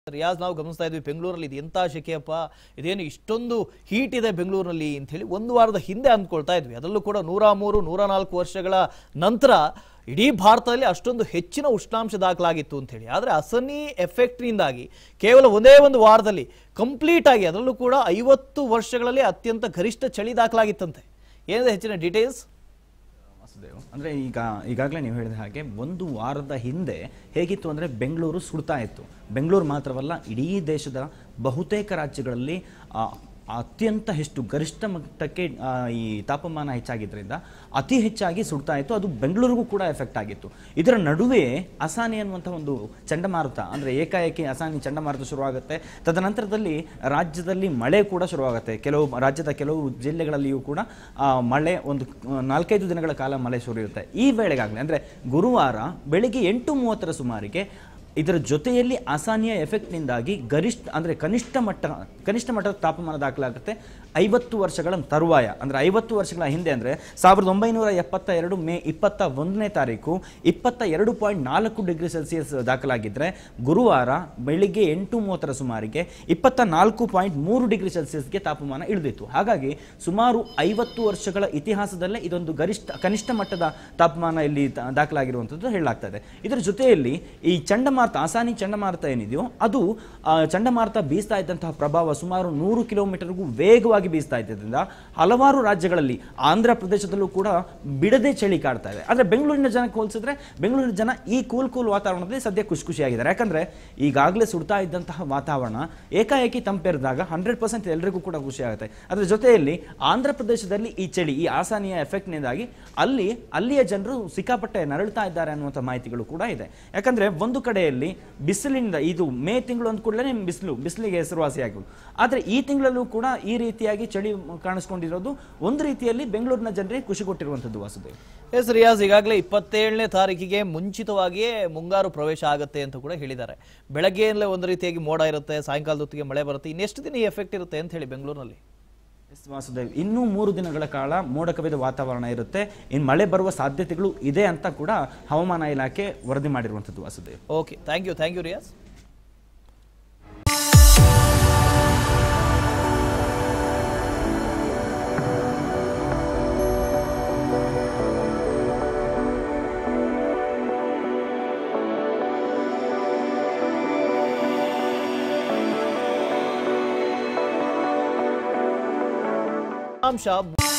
ರಿಯಾಜ್ ನಾವು ಗಮನಿಸ್ತಾ ಇದ್ವಿ ಬೆಂಗಳೂರಲ್ಲಿ ಇದು ಎಂಥ ಶೆಕೆಯಪ್ಪ ಇದೇನು ಇಷ್ಟೊಂದು ಹೀಟ್ ಇದೆ ಬೆಂಗಳೂರಿನಲ್ಲಿ ಹೇಳಿ ಒಂದು ವಾರದ ಹಿಂದೆ ಅಂದ್ಕೊಳ್ತಾ ಇದ್ವಿ ಅದರಲ್ಲೂ ಕೂಡ ನೂರ ಮೂರು ನೂರ ನಾಲ್ಕು ವರ್ಷಗಳ ನಂತರ ಇಡೀ ಭಾರತದಲ್ಲಿ ಅಷ್ಟೊಂದು ಹೆಚ್ಚಿನ ಉಷ್ಣಾಂಶ ದಾಖಲಾಗಿತ್ತು ಅಂತೇಳಿ ಆದರೆ ಅಸನಿ ಎಫೆಕ್ಟ್ನಿಂದಾಗಿ ಕೇವಲ ಒಂದೇ ಒಂದು ವಾರದಲ್ಲಿ ಕಂಪ್ಲೀಟ್ ಆಗಿ ಅದರಲ್ಲೂ ಕೂಡ ಐವತ್ತು ವರ್ಷಗಳಲ್ಲಿ ಅತ್ಯಂತ ಗರಿಷ್ಠ ಚಳಿ ದಾಖಲಾಗಿತ್ತಂತೆ ಏನಿದೆ ಹೆಚ್ಚಿನ ಡೀಟೇಲ್ಸ್ ವಾಸುದೇವ್ ಅಂದರೆ ಈಗ ಈಗಾಗಲೇ ನೀವು ಹೇಳಿದ ಹಾಗೆ ಒಂದು ವಾರದ ಹಿಂದೆ ಹೇಗಿತ್ತು ಅಂದರೆ ಬೆಂಗಳೂರು ಸುಡ್ತಾ ಇತ್ತು ಬೆಂಗಳೂರು ಮಾತ್ರವಲ್ಲ ಇಡೀ ದೇಶದ ಬಹುತೇಕ ರಾಜ್ಯಗಳಲ್ಲಿ ಆ, ಅತ್ಯಂತ ಎಷ್ಟು ಗರಿಷ್ಠ ಮಟ್ಟಕ್ಕೆ ಆ, ಈ ತಾಪಮಾನ ಹೆಚ್ಚಾಗಿದ್ದರಿಂದ ಅತಿ ಹೆಚ್ಚಾಗಿ ಸುಡ್ತಾ ಇತ್ತು ಅದು ಬೆಂಗಳೂರಿಗೂ ಕೂಡ ಎಫೆಕ್ಟ್ ಆಗಿತ್ತು ಇದರ ನಡುವೆ ಅಸಾನಿ ಅನ್ನುವಂಥ ಒಂದು ಚಂಡಮಾರುತ ಅಂದರೆ ಏಕಾಏಕಿ ಅಸಾನಿ ಚಂಡಮಾರುತ ಶುರುವಾಗುತ್ತೆ ತದನಂತರದಲ್ಲಿ ರಾಜ್ಯದಲ್ಲಿ ಮಳೆ ಕೂಡ ಶುರುವಾಗುತ್ತೆ ಕೆಲವು ರಾಜ್ಯದ ಕೆಲವು ಜಿಲ್ಲೆಗಳಲ್ಲಿಯೂ ಕೂಡ ಆ, ಮಳೆ ಒಂದು ಆ, ನಾಲ್ಕೈದು ದಿನಗಳ ಕಾಲ ಮಳೆ ಸುರಿಯುತ್ತೆ ಈ ವೇಳೆಗಾಗಲೇ ಅಂದರೆ ಗುರುವಾರ ಬೆಳಿಗ್ಗೆ ಎಂಟು ಮೂವತ್ತರ ಸುಮಾರಿಗೆ ಇದರ ಜೊತೆಯಲ್ಲಿ ಅಸಾನಿಯ ಎಫೆಕ್ಟ್ನಿಂದಾಗಿ ಗರಿಷ್ಠ ಅಂದರೆ ಕನಿಷ್ಠ ಮಟ್ಟ ಕನಿಷ್ಠ ಮಟ್ಟದ ತಾಪಮಾನ ದಾಖಲಾಗುತ್ತೆ ಐವತ್ತು ವರ್ಷಗಳ ತರುವಾಯ ಅಂದರೆ ಐವತ್ತು ವರ್ಷಗಳ ಹಿಂದೆ ಅಂದರೆ ಸಾವಿರದ ಒಂಬೈನೂರ ಎಪ್ಪತ್ತ ಎರಡು ಮೇ ಇಪ್ಪತ್ತ ಒಂದನೇ ತಾರೀಕು ಇಪ್ಪತ್ತ ಎರಡು ಪಾಯಿಂಟ್ ನಾಲ್ಕು ಡಿಗ್ರಿ ಸೆಲ್ಸಿಯಸ್ ದಾಖಲಾಗಿದ್ದರೆ ಗುರುವಾರ ಬೆಳಿಗ್ಗೆ ಎಂಟು ಮೂವತ್ತರ ಸುಮಾರಿಗೆ ಇಪ್ಪತ್ತ ನಾಲ್ಕು ಪಾಯಿಂಟ್ ಮೂರು ಡಿಗ್ರಿ ಸೆಲ್ಸಿಯಸ್ಗೆ ತಾಪಮಾನ ಇಳಿದಿತ್ತು ಹಾಗಾಗಿ ಸುಮಾರು ಐವತ್ತು ವರ್ಷಗಳ ಇತಿಹಾಸದಲ್ಲೇ ಇದೊಂದು ಗರಿಷ್ಠ ಕನಿಷ್ಠ ಮಟ್ಟದ ತಾಪಮಾನ ಇಲ್ಲಿ ದ- ದಾಖಲಾಗಿರುವಂಥದ್ದು ಹೇಳಲಾಗ್ತದೆ ಇದರ ಜೊತೆಯಲ್ಲಿ ಈ ಚಂಡಮಾರುತ ಆಸಾನಿ ಚಂಡಮಾರುತ ಏನಿದೆಯೋ ಅದು ಆ, ಚಂಡಮಾರುತ ಬೀಸ್ತಾ ಇದ್ದಂತಹ ಪ್ರಭಾವ ಸುಮಾರು ನೂರು ಕಿಲೋಮೀಟರ್ಗೂ ವೇಗವಾಗಿ ಬೀಸ್ತಾ ಇದ್ದರಿಂದ ಹಲವಾರು ರಾಜ್ಯಗಳಲ್ಲಿ ಆಂಧ್ರ ಪ್ರದೇಶದಲ್ಲೂ ಕೂಡ ಬಿಡದೆ ಚಳಿ ಕಾಡ್ತಾ ಇದೆ ಆದರೆ ಬೆಂಗಳೂರಿನ ಜನಕ್ಕೆ ಹೋಲಿಸಿದ್ರೆ ಬೆಂಗಳೂರಿನ ಜನ ಈ ಕೂಲ್ ಕೂಲ್ ವಾತಾವರಣದಲ್ಲಿ ಸದ್ಯ ಖುಷಿ ಖುಷಿಯಾಗಿದ್ದಾರೆ ಯಾಕಂದ್ರೆ ಈಗಾಗಲೇ ಸುಡ್ತಾ ಇದ್ದಂತಹ ವಾತಾವರಣ ಏಕಾಏಕಿ ತಂಪೆರೆದಾಗ ಹಂಡ್ರೆಡ್ ಪರ್ಸೆಂಟ್ ಎಲ್ರಿಗೂ ಕೂಡ ಖುಷಿ ಆಗುತ್ತೆ ಅದರ ಜೊತೆಯಲ್ಲಿ ಆಂಧ್ರ ಪ್ರದೇಶದಲ್ಲಿ ಈ ಚಳಿ ಈ ಆಸಾನಿಯ ಎಫೆಕ್ಟ್ನಿಂದಾಗಿ ಅಲ್ಲಿ ಅಲ್ಲಿಯ ಜನರು ಸಿಕ್ಕಾಪಟ್ಟೆ ನರಳ್ತಾ ಇದ್ದಾರೆ ಅನ್ನುವಂಥ ಮಾಹಿತಿಗಳು ಕೂಡ ಇದೆ ಯಾಕಂದ್ರೆ ಒಂದು ಕಡೆಯಲ್ಲಿ ಬಿಸಿಲಿನಿಂದ ಇದು ಮೇ ತಿಂಗಳು ಅಂದ ಕೂಡಲೇ ಬಿಸಿಲು ಬಿಸಿಲಿಗೆ ಹೆಸರುವಾಸಿಯಾಗಿರು ಆದರೆ ಈ ತಿಂಗಳಲ್ಲೂ ಕೂಡ ಈ ರೀತಿಯಾಗಿ ಚಳಿ ಕಾಣಿಸ್ಕೊಂಡಿರೋದು ಒಂದು ರೀತಿಯಲ್ಲಿ ಬೆಂಗಳೂರಿನ ಜನರಿಗೆ ಖುಷಿ ಕೊಟ್ಟಿರುವಂಥದ್ದು ವಾಸುದೇವ್ ಎಸ್ ರಿಯಾಜ್ ಈಗಾಗಲೇ ಇಪ್ಪತ್ತೇಳನೇ ತಾರೀಕಿಗೆ ಮುಂಚಿತವಾಗಿಯೇ ಮುಂಗಾರು ಪ್ರವೇಶ ಆಗುತ್ತೆ ಅಂತ ಕೂಡ ಹೇಳಿದ್ದಾರೆ ಬೆಳಗ್ಗೆಯಲ್ಲೇ ಒಂದು ರೀತಿಯಾಗಿ ಮೋಡ ಇರುತ್ತೆ ಸಾಯಂಕಾಲದ ಹೊತ್ತಿಗೆ ಮಳೆ ಬರುತ್ತೆ ಇನ್ನೆಷ್ಟು ದಿನ ಈ ಎಫೆಕ್ಟ್ ಇರುತ್ತೆ ಅಂತ ಹೇಳಿ ಬೆಂಗಳೂರಿನಲ್ಲಿ ಎಸ್ ವಾಸುದೇವ್ ಇನ್ನೂ ಮೂರು ದಿನಗಳ ಕಾಲ ಮೋಡ ಕವಿದ ವಾತಾವರಣ ಇರುತ್ತೆ ಇನ್ನು ಮಳೆ ಬರುವ ಸಾಧ್ಯತೆಗಳು ಇದೆ ಅಂತ ಕೂಡ ಹವಾಮಾನ ಇಲಾಖೆ ವರದಿ ಮಾಡಿರುವಂಥದ್ದು Vasudev okay thank you thank you Riyaz ಅಂಶ